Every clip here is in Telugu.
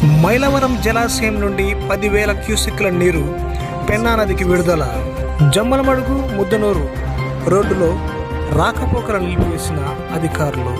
మైలవరం జలాశయం నుండి పదివేల క్యూసెక్ల నీరు పెన్నా నదికి విడుదల జమ్మలమడుగు ముద్దనూరు రోడ్డులో రాకపోకలు నిలిపివేసిన అధికారులు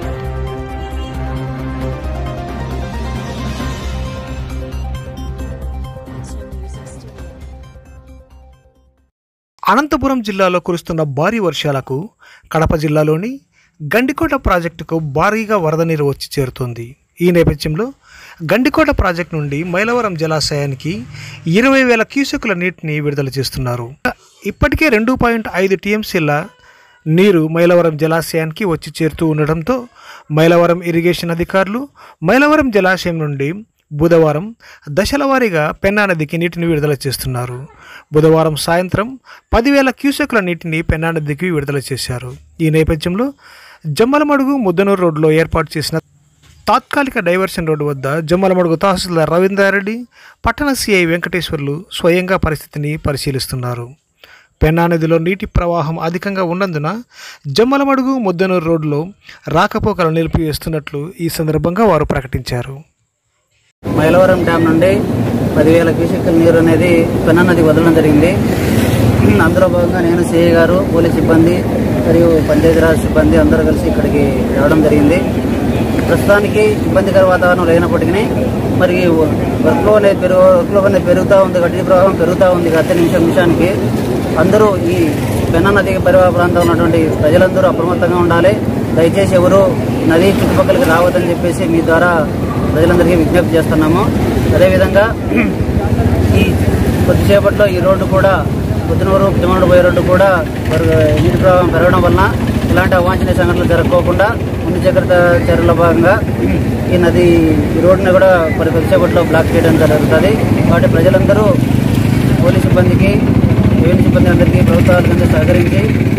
అనంతపురం జిల్లాలో కురుస్తున్న భారీ వర్షాలకు కడప జిల్లాలోని గండికోట ప్రాజెక్టుకు భారీగా వరద నీరు వచ్చి చేరుతోంది ఈ నేపథ్యంలో గండికోట ప్రాజెక్టు నుండి మైలవరం జలాశయానికి ఇరవై వేల క్యూసెక్కుల నీటిని విడుదల చేస్తున్నారు ఇప్పటికే రెండు పాయింట్ ఐదు టీఎంసీల నీరు మైలవరం జలాశయానికి వచ్చి చేరుతూ ఉండడంతో మైలవరం ఇరిగేషన్ అధికారులు మైలవరం జలాశయం నుండి బుధవారం దశల వారీగా పెన్నా నదికి నీటిని విడుదల చేస్తున్నారు బుధవారం సాయంత్రం పదివేల క్యూసెక్ల నీటిని పెన్నా నదికి విడుదల చేశారు ఈ నేపథ్యంలో జమ్మలమడుగు ముద్దనూరు రోడ్లో ఏర్పాటు చేసిన తాత్కాలిక డైవర్షన్ రోడ్డు వద్ద జమ్మలమడుగు తహసీల్దార్ రవీంద్రారెడ్డి పట్టణ సిఐ వెంకటేశ్వర్లు స్వయంగా పరిస్థితిని పరిశీలిస్తున్నారు పెన్నా నదిలో నీటి ప్రవాహం అధికంగా ఉన్నందున జమ్మలమడుగు ముద్దనూరు రోడ్లో రాకపోకలు నిలిపివేస్తున్నట్లు ఈ సందర్భంగా వారు ప్రకటించారు మైలవరం డ్యామ్ నుండి పదివేల క్యూసెక్కుల నీరు అనేది పెన్నా నది వదలడం జరిగింది అందులో భాగంగా నేను సిఐ గారు పోలీస్ సిబ్బంది మరియు పంచాయతీరాజ్ సిబ్బంది అందరూ కలిసి ఇక్కడికి రావడం జరిగింది ప్రస్తుతానికి ఇబ్బందికర వాతావరణం లేనప్పటికీ మరి వర్క్లో అనేది పెరుగు వర్క్లో అనేది పెరుగుతూ ఉంది గడ్డి ప్రవాహం పెరుగుతూ ఉంది గత నిమిషం నిమిషానికి అందరూ ఈ పెన్నా నది పరివాహ ప్రాంతంలో ఉన్నటువంటి ప్రజలందరూ అప్రమత్తంగా ఉండాలి దయచేసి ఎవరు నది చుట్టుపక్కలకి రావద్దని చెప్పేసి మీ ద్వారా ప్రజలందరికీ విజ్ఞప్తి చేస్తున్నాము అదేవిధంగా ఈ కొద్దిసేపట్లో ఈ రోడ్డు కూడా పొద్దునూరు పిమ్మడు పోయే రోడ్డు కూడా పెరుగు- నీటి ప్రవాహం పెరగడం వలన ఇలాంటి అవాంఛనీయ సంఘటనలు జరగకోకుండా ముందు జాగ్రత్త చర్యల భాగంగా ఈ నది ఈ రోడ్డుని కూడా మరి కొద్దిసేపట్లో బ్లాక్ చేయడం జరుగుతుంది కాబట్టి ప్రజలందరూ పోలీస్ సిబ్బందికి రెవెన్యూ సిబ్బంది అందరికీ ప్రభుత్వాల కింద సహకరించి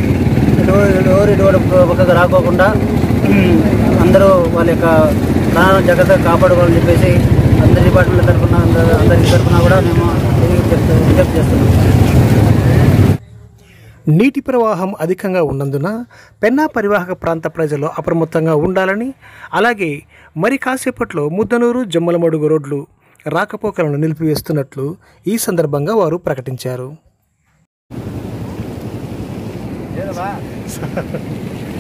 డోర్ ఇటువంటి పక్కకు రాకోకుండా అందరూ వాళ్ళ యొక్క ప్రాణాలను జాగ్రత్తగా కాపాడుకోవాలని చెప్పేసి అందరి డిపార్ట్మెంట్ల తరఫున అందరి అందరి తరఫున కూడా మేము చెప్తూ విజ్ఞప్తి చేస్తున్నాం నీటి ప్రవాహం అధికంగా ఉన్నందున పెన్నా పరివాహక ప్రాంత ప్రజలు అప్రమత్తంగా ఉండాలని అలాగే మరి కాసేపట్లో ముద్దనూరు జమ్మలమడుగు రోడ్లు రాకపోకలను నిలిపివేస్తున్నట్లు ఈ సందర్భంగా వారు ప్రకటించారు